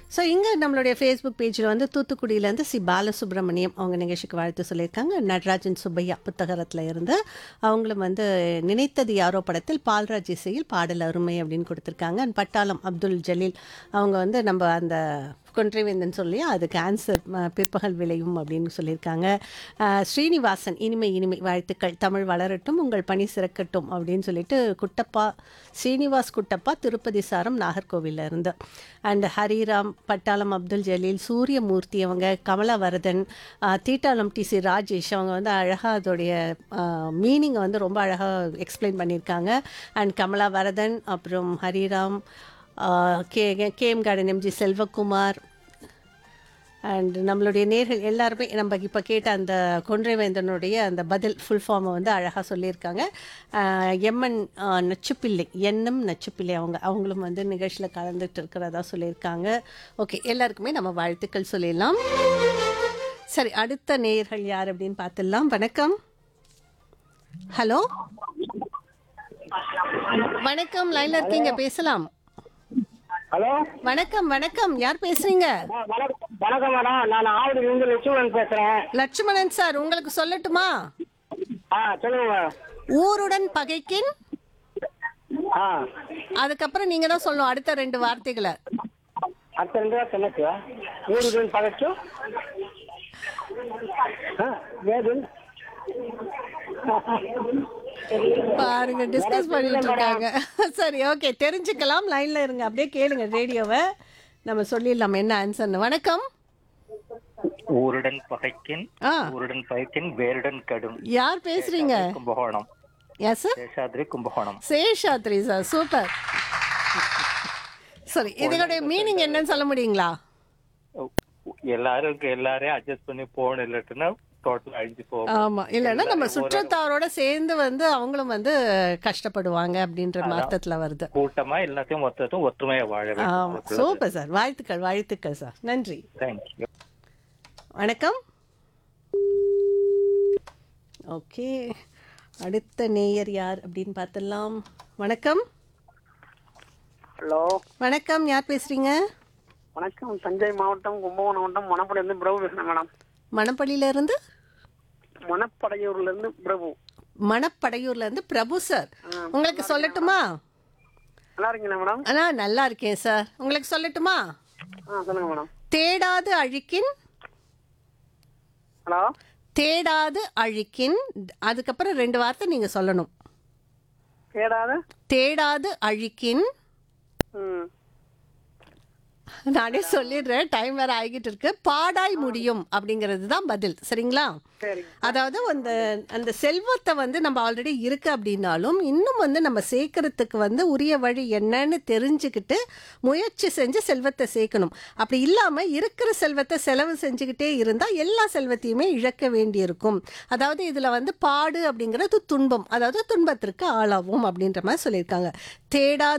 so இங்கே நம்மளுடைய Facebook பேஜில் வந்து தூத்துக்குடியிலேருந்து சி பாலசுப்ரமணியம் அவங்க நிகழ்ச்சிக்கு வாழ்த்து சொல்லியிருக்காங்க நடராஜன் சுப்பையா புத்தகத்தில் இருந்து அவங்களும் வந்து நினைத்தது யாரோ படத்தில் பால்ராஜ் இசையில் பாடல் அருமை அப்படின்னு கொடுத்துருக்காங்க And பட்டாளம் அப்துல் ஜலீல் அவங்க வந்து நம்ம அந்த கொன்றைவேந்தன் சொல்லி அது கேன்சர் பிற்பகல் விளையும் அப்படின்னு சொல்லியிருக்காங்க அஹ், ஸ்ரீனிவாசன் இனிமை இனிமை வாழ்த்துக்கள் தமிழ் வளரட்டும் உங்கள் பணி சிறக்கட்டும் அப்படின்னு சொல்லிட்டு குட்டப்பா ஸ்ரீனிவாஸ் குட்டப்பா திருப்பதி சாரம் நாகர்கோவில்ல இருந்து அண்ட் ஹரிராம் பட்டாளம் அப்துல் ஜலீல் சூரியமூர்த்தி அவங்க கமலாவரதன் அஹ், தீட்டாளம் டி சி ராஜேஷ் அவங்க வந்து அழகாக அதோடைய மீனிங்கை வந்து ரொம்ப அழகாக எக்ஸ்பிளைன் பண்ணியிருக்காங்க அண்ட் கமலாவரதன் அப்புறம் ஹரிராம் ஆஹ் K KM garden MG Selvakumar and நம்மளுடைய நேர்கள் எல்லாருமே நம்ம இப்போ கேட்ட அந்த கொன்றைவேந்தனுடைய அந்த பதில் ஃபுல் ஃபார்மை வந்து அழகாக சொல்லியிருக்காங்க ஆஹ் எம்என் ஆஹ் நச்சுப்பிள்ளை எண்ணம் நச்சுப்பிள்ளை அவங்க அவங்களும் வந்து நிகழ்ச்சியில் கலந்துட்டு இருக்கிறதா சொல்லியிருக்காங்க ஓகே எல்லாருக்குமே நம்ம வாழ்த்துக்கள் சொல்லிடலாம் சரி அடுத்த நேயர்கள் யார் அப்படின்னு பார்த்துடலாம் வணக்கம் ஹலோ வணக்கம் லைன்ல இருக்கீங்க பேசலாம் ஹலோ வணக்கம் வணக்கம் யார் பேசுறீங்க ஆ, வணக்கம் வணக்கம் மேடம் நான் ஆவடியிலிருந்து லட்சுமணன் பேசுறேன் லட்சுமணன் சார் உங்களுக்கு சொல்லட்டுமா ஆ சொல்லுங்க மேடம் ஊருடன் பகைக்கின் ஆ அதுக்கப்புறம் நீங்க தான் சொல்லணும் அடுத்த ரெண்டு வார்த்தைகளை அடுத்த ரெண்டு வாரம் என்னச்சு ஊருடன் பகச்சு ஆ வேது பாருங்க டிஸ்கஸ் பண்ணிட்டு இருக்காங்க சரி ஓகே தெரிஞ்சுக்கலாம் லைன்ல இருங்க அப்படியே கேளுங்க ரேடியோவை நம்ம சொல்லிடலாம் என்ன ஆன்சர்னு வணக்கம் ஊருடன் பகைக்கின் ஆ ஊருடன் பகைக்கின் வேருடன் கடும் யார் பேசுறீங்க Kumbakonam yes sir Seshadri Kumbakonam Seshadri sir super சரி இதனுடைய மீனிங் என்னன்னு சொல்ல முடியுங்களா எல்லாரும் எல்லாரையும் அட்ஜஸ்ட் பண்ணி போகணும் இல்லாட்டினா டோட்டல் அழிஞ்சு போகும் ஆமா இல்லைன்னா நம்ம சுற்றத்தாரோட சேர்ந்து வந்து அவங்களும் வந்து கஷ்டப்படுவாங்க அப்படின்ற அர்த்தத்துல வருது கூட்டமா எல்லாத்தையும் மொத்தத்தும் ஒற்றுமையா வாழ ஆமா வேண்டும் சூப்பர் சார் வாழ்த்துக்கள் வாழ்த்துக்கள் சார் நன்றி தேங்க்யூ வணக்கம் ஓகே அடுத்த நேயர் யார் அப்படின்னு பார்த்துடலாம் வணக்கம் ஹலோ வணக்கம் யார் பேசுறீங்க வணக்கம் தஞ்சை மாவட்டம் கும்பகோணம் மாவட்டம் மணப்படையிலிருந்து பிரபு பேசுறேன் மேடம் மணப்பள்ளியில இருந்து மணப்படையூர்ல இருந்து பிரபு மணப்படையூர்ல இருந்து பிரபு சார் உங்களுக்கு சொல்லட்டுமா நல்லா இருக்கீங்களா மேடம் ஆனா நல்லா இருக்கேன் சார் உங்களுக்கு சொல்லட்டுமா ஆ சொல்லுங்க மேடம் தேடாது அழிக்கின் ஹலோ தேடாது அழிக்கின் அதுக்கப்புறம் ரெண்டு வார்த்தை நீங்க சொல்லணும் கேடாத தேடாது அழிக்கின் ம் நானே சொல்லிடுறேன் டைம் வேற ஆகிட்டு இருக்கு பாடாய் முடியும் அப்படிங்கிறது தான் பதில் சரிங்களா சரி அதாவது அந்த அந்த செல்வத்தை வந்து நம்ம ஆல்ரெடி இருக்கு அப்படின்னாலும் இன்னும் வந்து நம்ம சேர்க்கறதுக்கு வந்து உரிய வழி என்னன்னு தெரிஞ்சுக்கிட்டு முயற்சி செஞ்சு செல்வத்தை சேர்க்கணும் அப்படி இல்லாம இருக்கிற செல்வத்தை செலவு செஞ்சுக்கிட்டே இருந்தா எல்லா செல்வத்தையுமே இழக்க வேண்டியிருக்கும் அதாவது இதுல வந்து பாடு அப்படிங்கிறது துன்பம் அதாவது துன்பத்திற்கு ஆளாகும் அப்படின்ற மாதிரி சொல்லியிருக்காங்க தேடாத